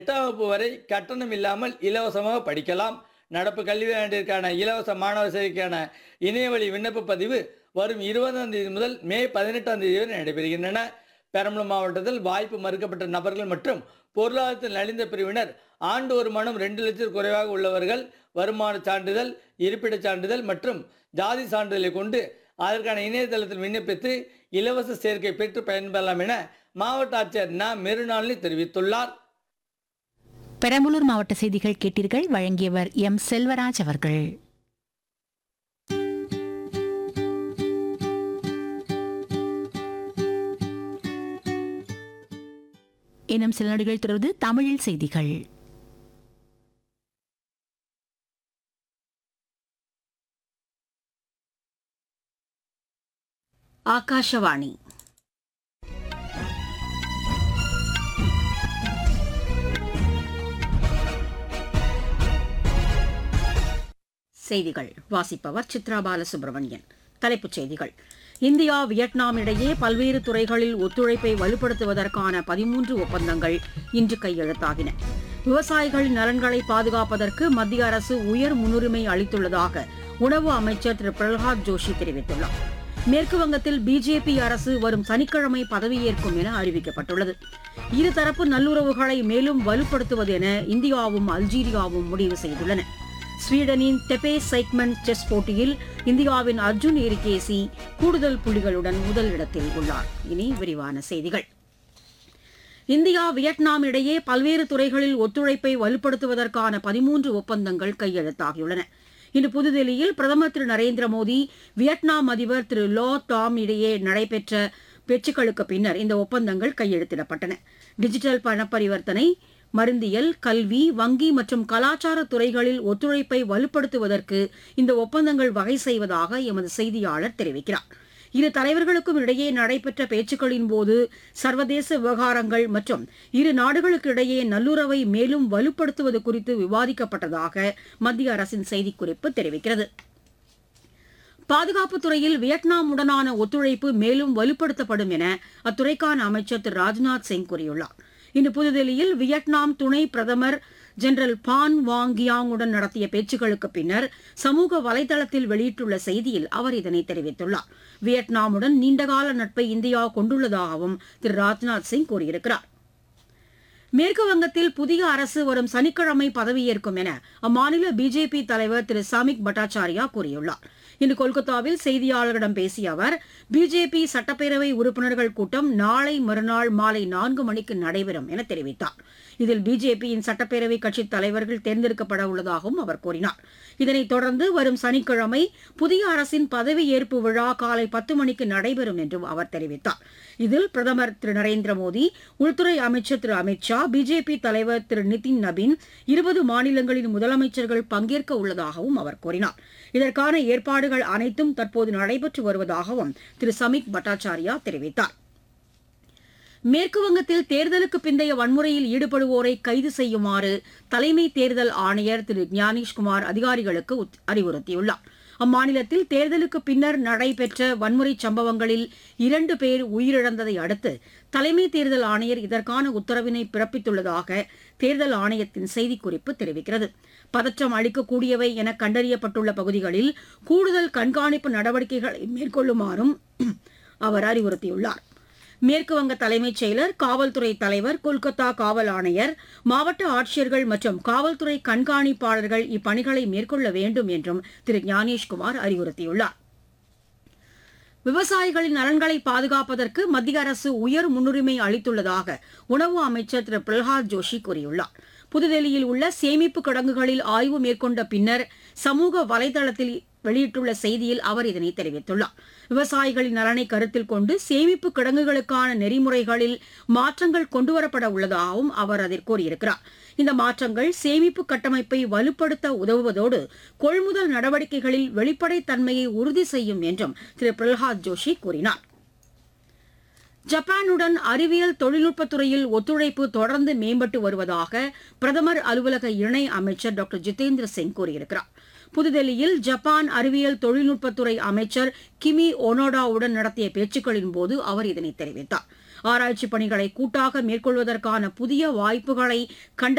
எட்டாம் வகுப்பு வரை கட்டணம் இல்லாமல் இலவசமாக படிக்கலாம் நடப்பு கல்வியாண்டிற்கான இலவச மாணவர் சேர்க்கைக்கான இணையவழி விண்ணப்ப பதிவு வரும் இருபதாம் தேதி முதல் மே பதினெட்டாம் தேதி வரை நடைபெறுகின்றன பெரம்பலூர் மாவட்டத்தில் வாய்ப்பு மறுக்கப்பட்ட நபர்கள் மற்றும் பொருளாதாரத்தில் நலிந்த பிரிவினர் ஆண்டு வருமானம் ரெண்டு லட்சம் குறைவாக உள்ளவர்கள் வருமான சான்றிதழ் இருப்பிடச் சான்றிதழ் மற்றும் ஜாதி சான்றிதழை கொண்டு அதற்கான இணையதளத்தில் விண்ணப்பித்து இலவச சேர்க்கை பெற்று பயன்பெறலாம் என மாவட்ட ஆட்சியர் ந மெருநாளினி தெரிவித்துள்ளார் பெரம்பலூர் மாவட்ட செய்திகள் கேட்டீர்கள் வழங்கியவர் எம் செல்வராஜ் அவர்கள் இன்னும் சில நொடிகள் தொடர்ந்து தமிழில் செய்திகள் ಆಕಾಶವಾಣಿ செய்திகள் வாசிப்பவர் சித்ரா பாலசுப்ரமணியன் தலைப்புச் செய்திகள் இந்தியா வியட்நாம் இடையே பல்வேறு துறைகளில் ஒத்துழைப்பை வலுப்படுத்துவதற்கான பதிமூன்று ஒப்பந்தங்கள் இன்று கையெழுத்தாகின விவசாயிகளின் நலன்களை பாதுகாப்பதற்கு மத்திய அரசு உயர் முன்னுரிமை அளித்துள்ளதாக உணவு அமைச்சர் திரு பிரகலாத் ஜோஷி தெரிவித்துள்ளார் மேற்கு வங்கத்தில் பிஜேபி அரசு வரும் சனிக்கிழமை பதவியேற்கும் என அறிவிக்கப்பட்டுள்ளது இருதரப்பு நல்லுறவுகளை மேலும் வலுப்படுத்துவது என இந்தியாவும் அல்ஜீரியாவும் முடிவு செய்துள்ளன ஸ்வீடனின் தெபே சைக்மன் செஸ் போட்டியில் இந்தியாவின் அர்ஜுன் எரிகேசி கூடுதல் புள்ளிகளுடன் முதலிடத்தில் உள்ளார் இனி விரிவான செய்திகள் இந்தியா வியட்நாம் இடையே பல்வேறு துறைகளில் ஒத்துழைப்பை வலுப்படுத்துவதற்கான பதிமூன்று ஒப்பந்தங்கள் கையெழுத்தாகியுள்ளன இன்று புதுதில்லியில் பிரதமர் திரு நரேந்திர மோடி வியட்நாம் அதிபர் திரு லோ டாம் இடையே நடைபெற்ற பேச்சுக்களுக்கு பின்னர் இந்த ஒப்பந்தங்கள் கையெழுத்திடப்பட்டன டிஜிட்டல் பண பரிவர்த்தனை மருந்தியல் கல்வி வங்கி மற்றும் கலாச்சார துறைகளில் ஒத்துழைப்பை வலுப்படுத்துவதற்கு இந்த ஒப்பந்தங்கள் வகை செய்வதாக எமது செய்தியாளர் தெரிவிக்கிறார் இரு தலைவர்களுக்கும் இடையே நடைபெற்ற பேச்சுக்களின் போது சர்வதேச விவகாரங்கள் மற்றும் இரு நாடுகளுக்கு இடையே நல்லுறவை மேலும் வலுப்படுத்துவது குறித்து விவாதிக்கப்பட்டதாக மத்திய அரசின் செய்திக்குறிப்பு தெரிவிக்கிறது பாதுகாப்புத் துறையில் வியட்நாமுடனான ஒத்துழைப்பு மேலும் வலுப்படுத்தப்படும் என அத்துறைக்கான அமைச்சர் திரு ராஜ்நாத் சிங் கூறியுள்ளார் இன்று புதுதில்லியில் வியட்நாம் துணை பிரதமர் ஜெனரல் பான் வாங் கியாங்குடன் நடத்திய பேச்சுக்களுக்கு பின்னர் சமூக வலைதளத்தில் வெளியிட்டுள்ள செய்தியில் அவர் இதனை தெரிவித்துள்ளார் வியட்நாமுடன் நீண்டகால நட்பை இந்தியா கொண்டுள்ளதாகவும் திரு ராஜ்நாத் சிங் கூறியிருக்கிறார் மேற்கு வங்கத்தில் புதிய அரசு வரும் சனிக்கிழமை பதவியேற்கும் என அம்மாநில பிஜேபி தலைவர் திரு சாமிக் பட்டாச்சாரியா கூறியுள்ளார் இன்று கொல்கத்தாவில் செய்தியாளர்களிடம் பேசிய அவர் பிஜேபி சட்டப்பேரவை உறுப்பினர்கள் கூட்டம் நாளை மறுநாள் மாலை நான்கு மணிக்கு நடைபெறும் என தெரிவித்தார் இதில் பிஜேபியின் சட்டப்பேரவை கட்சித் தலைவர்கள் தேர்ந்தெடுக்கப்பட உள்ளதாகவும் அவர் கூறினார் இதனைத் தொடர்ந்து வரும் சனிக்கிழமை புதிய அரசின் பதவியேற்பு விழா காலை பத்து மணிக்கு நடைபெறும் என்றும் அவர் தெரிவித்தார் இதில் பிரதமர் திரு நரேந்திர மோடி உள்துறை அமைச்சர் திரு அமித் ஷா பிஜேபி தலைவர் திரு நிதின் நபீன் இருபது மாநிலங்களின் முதலமைச்சர்கள் பங்கேற்க உள்ளதாகவும் அவர் கூறினார் இதற்கான ஏற்பாடுகள் அனைத்தும் தற்போது நடைபெற்று வருவதாகவும் திரு சமிக் பட்டாச்சாரியா தெரிவித்தார் மேற்கு வங்கத்தில் தேர்தலுக்கு பிந்தைய வன்முறையில் ஈடுபடுவோரை கைது செய்யுமாறு தலைமை தேர்தல் ஆணையர் திரு ஞானேஷ்குமார் அதிகாரிகளுக்கு உத்- அறிவுறுத்தியுள்ளார் அம்மாநிலத்தில் தேர்தலுக்கு பின்னர் நடைபெற்ற வன்முறை சம்பவங்களில் இரண்டு பேர் உயிரிழந்ததை அடுத்து தலைமை தேர்தல் ஆணையர் இதற்கான உத்தரவினை பிறப்பித்துள்ளதாக தேர்தல் ஆணையத்தின் செய்திக்குறிப்பு தெரிவிக்கிறது பதற்றம் அளிக்கக்கூடியவை என கண்டறியப்பட்டுள்ள பகுதிகளில் கூடுதல் கண்காணிப்பு நடவடிக்கைகளை மேற்கொள்ளுமாறும் அவர் அறிவுறுத்தியுள்ளார் மேற்கு வங்க தலைமைச் செயலர் காவல்துறை தலைவர் கொல்கத்தா காவல் ஆணையர் மாவட்ட ஆட்சியர்கள் மற்றும் காவல்துறை கண்காணிப்பாளர்கள் இப்பணிகளை மேற்கொள்ள வேண்டும் என்றும் திரு ஞானேஷ்குமார் அறிவுறுத்தியுள்ளார் விவசாயிகளின் நலன்களை பாதுகாப்பதற்கு மத்திய அரசு உயர் முன்னுரிமை அளித்துள்ளதாக உணவு அமைச்சர் திரு பிரகலாத் ஜோஷி கூறியுள்ளார் புதுதில்லியில் உள்ள சேமிப்பு கிடங்குகளில் ஆய்வு மேற்கொண்ட பின்னர் சமூக வலைதளத்தில் வெளியிட்டுள்ள செய்தியில் அவர் இதனை தெரிவித்துள்ளார் விவசாயிகளின் நலனை கருத்தில் கொண்டு சேமிப்பு கிடங்குகளுக்கான நெறிமுறைகளில் மாற்றங்கள் கொண்டுவரப்பட உள்ளதாகவும் அவர் அதில் கூறியிருக்கிறார் இந்த மாற்றங்கள் சேமிப்பு கட்டமைப்பை வலுப்படுத்த உதவுவதோடு கொள்முதல் நடவடிக்கைகளில் வெளிப்படைத்தன்மையை உறுதி செய்யும் என்றும் திரு பிரகலாத் ஜோஷி கூறினார் ஜப்பானுடன் அறிவியல் தொழில்நுட்பத் துறையில் ஒத்துழைப்பு தொடர்ந்து மேம்பட்டு வருவதாக பிரதமர் அலுவலக இணை அமைச்சர் டாக்டர் ஜிதேந்திர சிங் கூறியிருக்கிறார் புதுதில்லியில் ஜப்பான் அறிவியல் தொழில்நுட்பத்துறை அமைச்சர் கிமி ஒனோடாவுடன் நடத்திய பேச்சுக்களின் போது அவர் இதனை தெரிவித்தார் ஆராய்ச்சி பணிகளை கூட்டாக மேற்கொள்வதற்கான புதிய வாய்ப்புகளை கண்ட